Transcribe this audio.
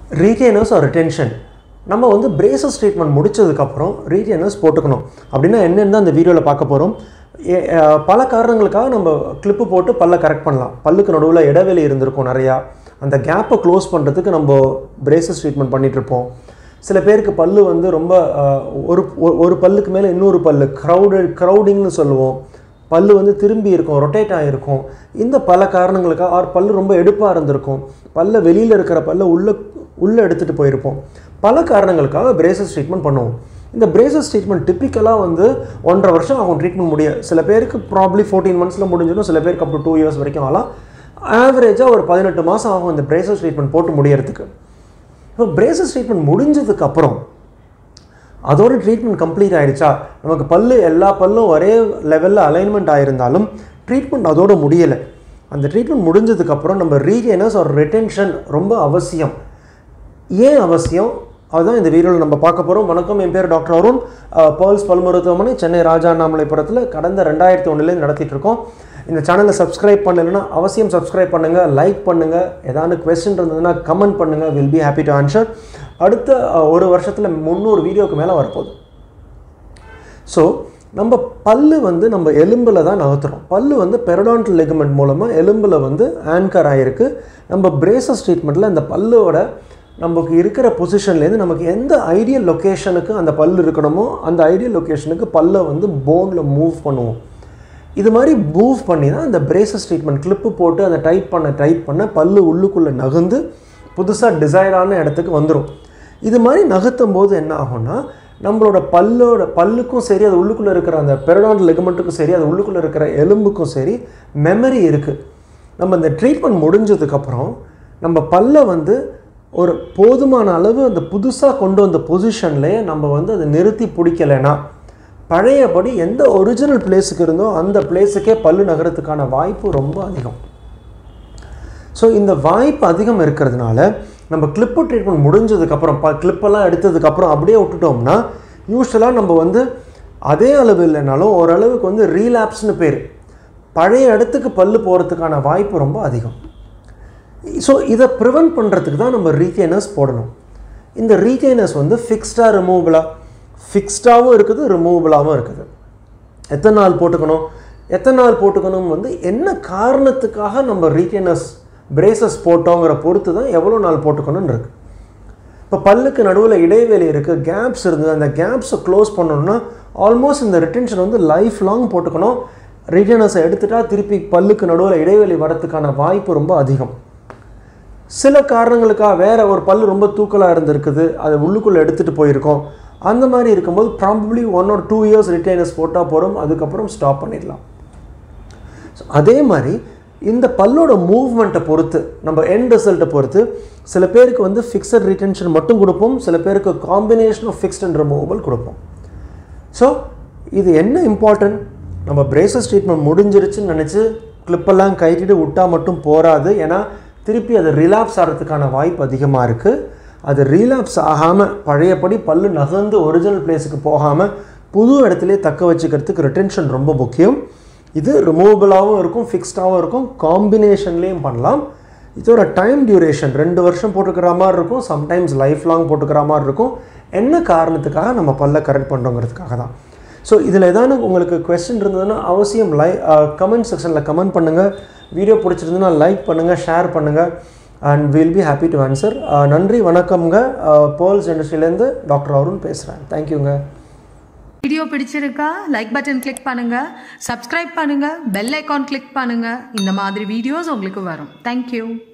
ரீட்டெய்னர்ஸ் R retention நம்ம வந்து braces treatment முடிச்சதுக்கப்புறம் ரீட்டெய்னர்ஸ் போட்டுக்கணும் அப்படின்னா என்னென்னு தான் இந்த வீடியோவில் பார்க்க போகிறோம் பல காரணங்களுக்காக நம்ம கிளிப்பு போட்டு பல்லை கரெக்ட் பண்ணலாம் பல்லுக்கு நடுவில் இடைவெளி இருந்திருக்கும் நிறையா அந்த கேப்பை க்ளோஸ் பண்ணுறதுக்கு நம்ம பிரேசஸ் ட்ரீட்மெண்ட் பண்ணிகிட்ருப்போம் சில பேருக்கு பல்லு வந்து ரொம்ப அஹ், ஒரு ஒரு- ஒரு பல்லுக்கு மேலே இன்னொரு பல்லு க்ரௌடட் க்ரௌடிங்னு சொல்லுவோம் பல்லு வந்து திரும்பி இருக்கும் ரொட்டேட் ஆகிருக்கும் இந்த பல காரணங்களுக்காக ஆர் பல்லு ரொம்ப எடுப்பாக இருந்திருக்கும் பல்ல வெளியில் இருக்கிற பல்ல உள்ளே உள்ளே எடுத்துகிட்டு போயிருப்போம் பல காரணங்களுக்காக பிரேசஸ் ட்ரீட்மெண்ட் பண்ணுவோம் இந்த பிரேசஸ் ட்ரீட்மெண்ட் டிப்பிக்கலாக வந்து ஒன்றரை வருஷம் ஆகும் ட்ரீட்மெண்ட் முடிய சில பேருக்கு ப்ராப்ளி ஃபோர்டீன் மந்த்ஸில் முடிஞ்சிடும் சில பேருக்கு அப் டு டூ இயர்ஸ் வரைக்கும் ஆகலாம் ஆவரேஜாக ஒரு பதினெட்டு மாதம் ஆகும் இந்த பிரேசஸ் ட்ரீட்மெண்ட் போட்டு முடியறதுக்கு இப்போ பிரேசஸ் ட்ரீட்மெண்ட் முடிஞ்சதுக்கு அப்புறம் அதோட ட்ரீட்மெண்ட் கம்ப்ளீட் ஆயிடுச்சா நமக்கு பல்லு எல்லா பல்லும் ஒரே லெவலில் அலைன்மெண்ட் ஆயிருந்தாலும் ட்ரீட்மெண்ட் அதோட முடியலை அந்த ட்ரீட்மெண்ட் முடிஞ்சதுக்கப்புறம் நம்ம ரீகெய்னர்ஸ் ஒரு ரிட்டென்ஷன் ரொம்ப அவசியம் ஏன் அவசியம் அதுதான் இந்த வீடியோவில் நம்ம பார்க்க போகிறோம் வணக்கம் என் பேர் டாக்டர் அருண் பேர்ல்ஸ் பல் மருத்துவமனை சென்னை ராஜா அண்ணாமலைபுரத்தில் கடந்த ரெண்டாயிரத்தி ஒன்றுலேருந்து நடத்திட்டு இருக்கோம் இந்த சேனலை சப்ஸ்கிரைப் பண்ணலைன்னா அவசியம் சப்ஸ்கிரைப் பண்ணுங்கள் லைக் பண்ணுங்கள் ஏதாவது கொஸ்டின் இருந்ததுன்னா கமெண்ட் பண்ணுங்கள் will be happy to answer அடுத்த அஹ், ஒரு வருஷத்தில் முந்நூறு வீடியோக்கு மேலே வரப்போகுது ஸோ நம்ம பல்லு வந்து நம்ம எலும்பில் தான் நகர்த்துறோம் பல்லு வந்து பெரடான்டல் லெகமெண்ட் மூலமாக எலும்பில் வந்து ஆங்கர் ஆகிருக்கு நம்ம பிரேசஸ் ட்ரீட்மெண்ட்டில் இந்த பல்லோட நமக்கு இருக்கிற பொசிஷன்லேருந்து நமக்கு எந்த ஐடியல் லொக்கேஷனுக்கு அந்த பல் இருக்கணுமோ அந்த ஐடியல் லொக்கேஷனுக்கு பல்லை வந்து போனில் மூவ் பண்ணுவோம் இது மாதிரி மூவ் பண்ணி தான் அந்த பிரேசஸ் ட்ரீட்மெண்ட் கிளிப்பு போட்டு அந்த டைட் பண்ண டைட் பண்ண பல்லு உள்ளுக்குள்ளே நகர்ந்து புதுசாக டிசைரான இடத்துக்கு வந்துடும் இது மாதிரி நகர்த்தும் போது என்ன ஆகும்னா நம்மளோட பல்லோட பல்லுக்கும் சரி அது உள்ளுக்குள்ளே இருக்கிற அந்த பெரடான் லெகமெண்ட்டுக்கும் சரி அது உள்ளுக்குள்ளே இருக்கிற எலும்புக்கும் சரி மெமரி இருக்குது நம்ம இந்த ட்ரீட்மெண்ட் முடிஞ்சதுக்கப்புறம் நம்ம பல்லை வந்து ஒரு போதுமான அளவு அந்த புதுசாக கொண்டு வந்த பொசிஷன்லேயே நம்ம வந்து அதை நிறுத்தி பிடிக்கலைன்னா பழையபடி எந்த ஒரிஜினல் பிளேஸுக்கு இருந்தோ அந்த பிளேஸுக்கே பல்லு நகரத்துக்கான வாய்ப்பு ரொம்ப அதிகம் ஸோ இந்த வாய்ப்பு அதிகம் இருக்கிறதுனால நம்ம கிளிப்பு ட்ரீட்மெண்ட் முடிஞ்சதுக்கப்புறம் ப கிளிப்பெல்லாம் எடுத்ததுக்கப்புறம் அப்படியே விட்டுட்டோம்னா யூஸ்வலாக நம்ம வந்து அதே அளவு இல்லைனாலும் ஓரளவுக்கு வந்து ரீலாப்ஸ்னு பேர் பழைய இடத்துக்கு பல்லு போகிறதுக்கான வாய்ப்பு ரொம்ப அதிகம் ஸோ இதை ப்ரிவென்ட் பண்ணுறதுக்கு தான் நம்ம ரீகெய்னர்ஸ் போடணும் இந்த ரீகெய்னர்ஸ் வந்து ஃபிக்ஸ்டாக ரிமூவபிளாக ஃபிக்ஸ்டாகவும் இருக்குது ரிமூவபிளாகவும் இருக்குது எத்தனை நாள் போட்டுக்கணும் எத்தனை நாள் போட்டுக்கணும் வந்து என்ன காரணத்துக்காக நம்ம ரீகெய்னர்ஸ் பிரேசஸ் போட்டோங்கிற பொறுத்து தான் எவ்வளோ நாள் போட்டுக்கணும்னு இருக்குது இப்போ பல்லுக்கு நடுவில் இடைவெளி இருக்குது கேப்ஸ் இருந்தது அந்த கேப்ஸை க்ளோஸ் பண்ணணும்னா ஆல்மோஸ்ட் இந்த ரிட்டென்ஷன் வந்து லைஃப் லாங் போட்டுக்கணும் ரிட்டர்னஸை எடுத்துட்டா திருப்பி பல்லுக்கு நடுவில் இடைவெளி வரத்துக்கான வாய்ப்பு ரொம்ப அதிகம் சில காரணங்களுக்காக வேற ஒரு பல்லு ரொம்ப தூக்கலாக இருந்திருக்குது அதை உள்ளுக்குள்ளே எடுத்துகிட்டு போயிருக்கோம் அந்த மாதிரி இருக்கும்போது probably one or two years retainers போட்டால் போகிறோம் அதுக்கப்புறம் ஸ்டாப் பண்ணிடலாம் So, அதே மாதிரி இந்த பல்லோட மூவ்மெண்ட்டை பொறுத்து நம்ம எண்ட் ரிசல்ட்டை பொறுத்து சில பேருக்கு வந்து ஃபிக்ஸட் ரிட்டென்ஷன் மட்டும் கொடுப்போம் சில பேருக்கு combination of fixed and removable கொடுப்போம் ஸோ இது என்ன இம்பார்ட்டன்ட் நம்ம பிரேசஸ் ட்ரீட்மெண்ட் முடிஞ்சிருச்சுன்னு நினச்சி கிளிப்பெல்லாம் கைட்டிட்டு விட்டால் மட்டும் போராது ஏன்னா திருப்பி அது ரிலாப்ஸ் ஆகிறதுக்கான வாய்ப்பு அதிகமாக இருக்குது அது ரீலாப்ஸ் ஆகாமல் பழையபடி பல்லு நகர்ந்து ஒரிஜினல் பிளேஸுக்கு போகாமல் புது இடத்துலே தக்க வச்சுக்கிறதுக்கு ரிட்டென்ஷன் ரொம்ப முக்கியம் இது ரிமூவபிளாகவும் இருக்கும் ஃபிக்ஸ்டாகவும் இருக்கும் காம்பினேஷன்லேயும் பண்ணலாம் இதோட டைம் டியூரேஷன் ரெண்டு வருஷம் போட்டுக்கிற மாதிரி இருக்கும் சம்டைம்ஸ் லைஃப் லாங் போட்டுக்கிற மாதிரி இருக்கும் என்ன காரணத்துக்காக நம்ம பல்ல கரெக்ட் பண்ணுறோங்கிறதுக்காக தான் ஸோ இதில் ஏதாவது உங்களுக்கு கொஸ்டின் இருந்ததுன்னா அவசியம் லை கமெண்ட் செக்ஷனில் கமெண்ட் பண்ணுங்கள் வீடியோ பிடிச்சிருந்ததுன்னா லைக் பண்ணுங்கள் ஷேர் பண்ணுங்கள் and will be happy to answer நன்றி வணக்கம்ங்க பேர்ல்ஸ் இண்டஸ்ட்ரியிலேருந்து டாக்டர் அருண் பேசுகிறேன் தேங்க்யூங்க வீடியோ பிடிச்சிருக்கா லைக் பட்டன் கிளிக் பண்ணுங்க சப்ஸ்கிரைப் பண்ணுங்க பெல் ஐகான் கிளிக் பண்ணுங்க இந்த மாதிரி வீடியோஸ் உங்களுக்கு வரும் தேங்க்யூ